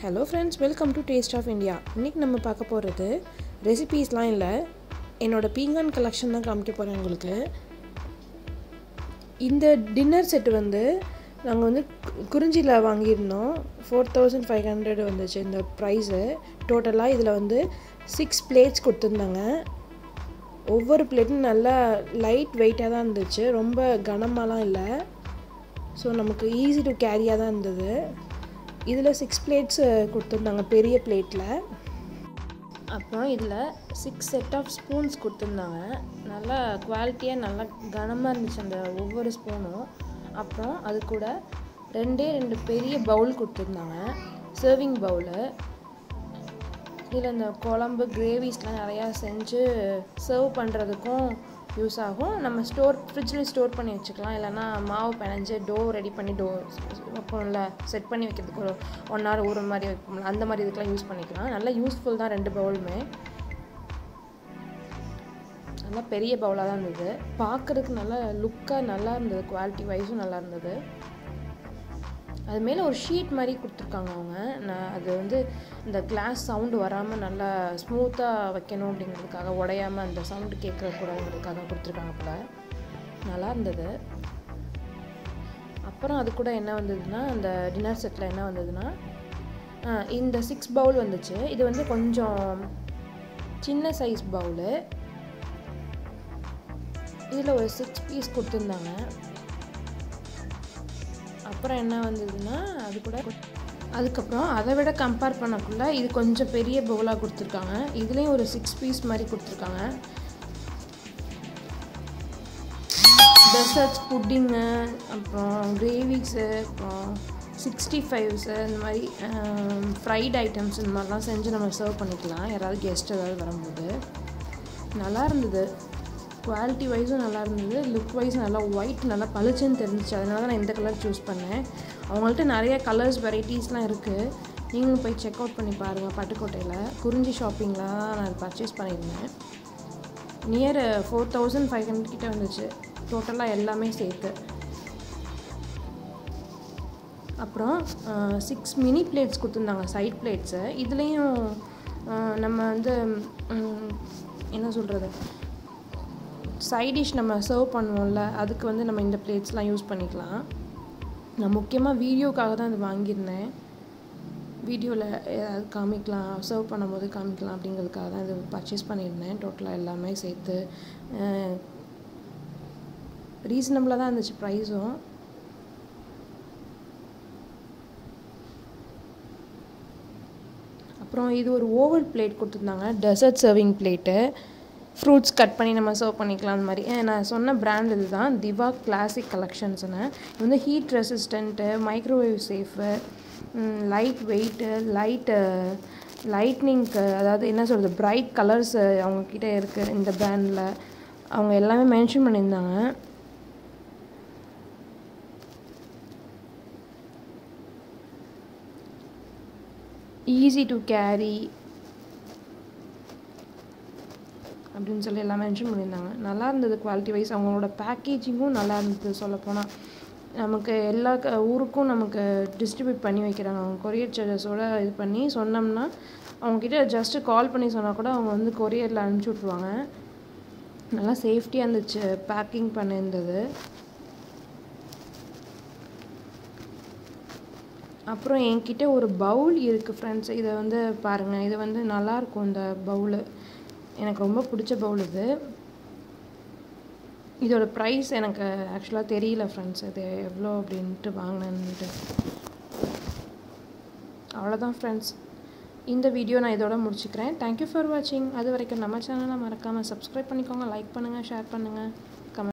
hello friends welcome to taste of India இன்றைக்கி நம்ம பார்க்க போகிறது ரெசிபீஸ்லாம் இல்லை என்னோட பீங்கான் கலெக்ஷன் தான் காமிக்க போகிறேன் உங்களுக்கு இந்த டின்னர் செட்டு வந்து நாங்கள் வந்து கு- குறிஞ்சியில் வாங்கியிருந்தோம் ஃபோர் தௌசண்ட் ஃபைவ் ஹண்ட்ரட் வந்துச்சு இந்த ப்ரைஸு டோட்டலாக இதில் வந்து சிக்ஸ் பிளேட்ஸ் கொடுத்துருந்தாங்க ஒவ்வொரு பிளேட்டும் நல்லா லைட் வெயிட்டாக தான் இருந்துச்சு ரொம்ப கனமாலாம் இல்லை ஸோ நமக்கு ஈஸி டு கேரியாக தான் இருந்தது இதில் சிக்ஸ் பிளேட்ஸ் கொடுத்துருந்தாங்க பெரிய பிளேட்டில் அப்புறம் இதில் சிக்ஸ் செட் ஆஃப் ஸ்பூன்ஸ் கொடுத்துருந்தாங்க நல்லா குவாலிட்டியாக நல்லா கனமாக இருந்துச்சு அந்த ஒவ்வொரு ஸ்பூனும் அப்புறம் அது கூட ரெண்டே ரெண்டு பெரிய பவுல் கொடுத்துருந்தாங்க சர்விங் பவுலு இதில் இந்த குழம்பு கிரேவிஸ்லாம் நிறையா செஞ்சு சர்வ் பண்ணுறதுக்கும் யூஸ் ஆகும் நம்ம ஸ்டோர் ஃப்ரிட்ஜில் ஸ்டோர் பண்ணி வச்சுக்கலாம் இல்லைன்னா மாவு பிணைஞ்சு டோ ரெடி பண்ணி டோ வைப்போம்ல செட் பண்ணி வைக்கிறதுக்கு ஒரு ஒன் ஹவர் ஊற மாதிரி வைப்போம்ல அந்த மாதிரி இதுக்கெலாம் யூஸ் பண்ணிக்கலாம் நல்லா யூஸ்ஃபுல் தான் ரெண்டு பவுலுமே நல்லா பெரிய பவுலாக தான் இருந்தது பார்க்குறதுக்கு நல்லா லுக்காக நல்லா இருந்தது குவாலிட்டி வைஸும் நல்லா இருந்தது அது மேலே ஒரு ஷீட் மாதிரி கொடுத்துருக்காங்க அவங்க நான் அது வந்து இந்த கிளாஸ் சவுண்டு வராமல் நல்லா ஸ்மூத்தாக வைக்கணும் அப்படிங்கிறதுக்காக உடையாமல் அந்த சவுண்டு கேட்கக்கூடாதுங்கிறதுக்காக கொடுத்துருக்காங்க போல நல்லா இருந்தது அப்புறம் அது கூட என்ன வந்ததுன்னா அந்த டின்னர் செட்டில் என்ன வந்ததுன்னா ஆ, இந்த சிக்ஸ் பவுல் வந்துச்சு இது வந்து கொஞ்சம் சின்ன சைஸ் பவுலு இதில் ஒரு சிக்ஸ் பீஸ் கொடுத்துருந்தாங்க அப்புறம் என்ன வந்ததுன்னா அது கூட அதுக்கப்புறம் அதை விட கம்பேர் பண்ணக்குள்ள இது கொஞ்சம் பெரிய பவுலாக கொடுத்துருக்காங்க இதுலேயும் ஒரு சிக்ஸ் பீஸ் மாதிரி கொடுத்துருக்காங்க டெசர்ட்ஸ் புட்டிங்கு அப்புறம் கிரேவிஸு அப்புறம் சிக்ஸ்டி ஃபைவ்ஸு இந்த மாதிரி ஃப்ரைட் ஐட்டம்ஸ் இந்த மாதிரிலாம் செஞ்சு நம்ம சர்வ் பண்ணிக்கலாம் யாராவது கெஸ்ட் ஏதாவது வரும்போது நல்லா இருந்தது குவாலிட்டி வைஸும் நல்லா இருந்தது லுக் வைஸ் நல்லா ஒயிட் நல்லா பளிச்சுன்னு தெரிஞ்சிச்சு அதனால தான் நான் இந்த கலர் சூஸ் பண்ணேன் அவங்கள்ட்ட நிறைய கலர்ஸ் வெரைட்டிஸ்லாம் இருக்குது நீங்களும் போய் செக் அவுட் பண்ணி பாருங்கள் பட்டுக்கோட்டையில் குறிஞ்சி ஷாப்பிங்கில் தான் நான் பர்ச்சேஸ் பண்ணியிருந்தேன் near four thousand five hundred கிட்ட வந்துச்சு டோட்டலாக எல்லாமே சேர்த்து அப்புறம் சிக்ஸ் மினி பிளேட்ஸ் கொடுத்துருந்தாங்க சைட் பிளேட்ஸு இதுலேயும் நம்ம வந்து ம், என்ன சொல்கிறது சைட் டிஷ் நம்ம சர்வ் பண்ணுவோம்ல அதுக்கு வந்து நம்ம இந்த பிளேட்ஸ்லாம் யூஸ் பண்ணிக்கலாம் நான் முக்கியமாக வீடியோக்காக தான் இது வாங்கியிருந்தேன் வீடியோவில் ஏதாவது காமிக்கலாம் சர்வ் பண்ணும்போது காமிக்கலாம் அப்படிங்கிறதுக்காக தான் இது பர்ச்சேஸ் பண்ணியிருந்தேன் டோட்டலாக எல்லாமே சேர்த்து ரீசனபிளாக தான் இருந்துச்சு ப்ரைஸும் அப்புறம் இது ஒரு ஓவல் பிளேட் கொடுத்துருந்தாங்க dessert serving plate fruits cut பண்ணி நம்ம சர்வ் பண்ணிக்கலாம் அந்த மாதிரி ஏன் நான் சொன்ன பிராண்ட் இது தான் திவா கிளாசிக் கலெக்ஷன்ஸ்னு இது வந்து heat resistant microwave safe light weight light லைட்னிங்க்கு அதாவது என்ன சொல்கிறது பிரைட் கலர்ஸ் அவங்கக்கிட்ட இருக்குது இந்த பிராண்டில் அவங்க எல்லாமே மென்ஷன் பண்ணியிருந்தாங்க ஈஸி டு கேரி அப்படின்னு சொல்லி எல்லாம் மென்ஷன் பண்ணியிருந்தாங்க நல்லா இருந்தது குவாலிட்டி வைஸ் அவங்களோட பேக்கேஜிங்கும் நல்லா இருந்தது சொல்லப்போனால் நமக்கு எல்லா க- ஊருக்கும் நமக்கு டிஸ்ட்ரிபியூட் பண்ணி வைக்கிறாங்க அவங்க கொரியர் சார்ஜஸோட இது பண்ணி சொன்னோம்னா அவங்கக்கிட்ட ஜஸ்ட்டு கால் பண்ணி சொன்னால் கூட அவங்க வந்து கொரியரில் அனுப்பிச்சி விட்ருவாங்க நல்லா சேஃப்டியாக இருந்துச்சு பேக்கிங் பண்ணியிருந்தது அப்புறம் என்கிட்ட ஒரு பவுல் இருக்குது ஃப்ரெண்ட்ஸ் இதை வந்து பாருங்கள் இது வந்து நல்லாயிருக்கும் இந்த பவுலு எனக்கு ரொம்ப பிடிச்ச பவுல் இது இதோட ப்ரைஸ் எனக்கு ஆக்சுவலாக தெரியல ஃப்ரெண்ட்ஸ் இது எவ்வளோ அப்படின்ட்டு வாங்கினேன்ட்டு அவ்வளோதான் ஃப்ரெண்ட்ஸ் இந்த வீடியோ நான் இதோட முடிச்சுக்கிறேன் தேங்க்யூ ஃபார் வாட்சிங் அது வரைக்கும் நம்ம சேனலை மறக்காமல் சப்ஸ்கிரைப் பண்ணிக்கோங்க லைக் பண்ணுங்கள் ஷேர் பண்ணுங்கள்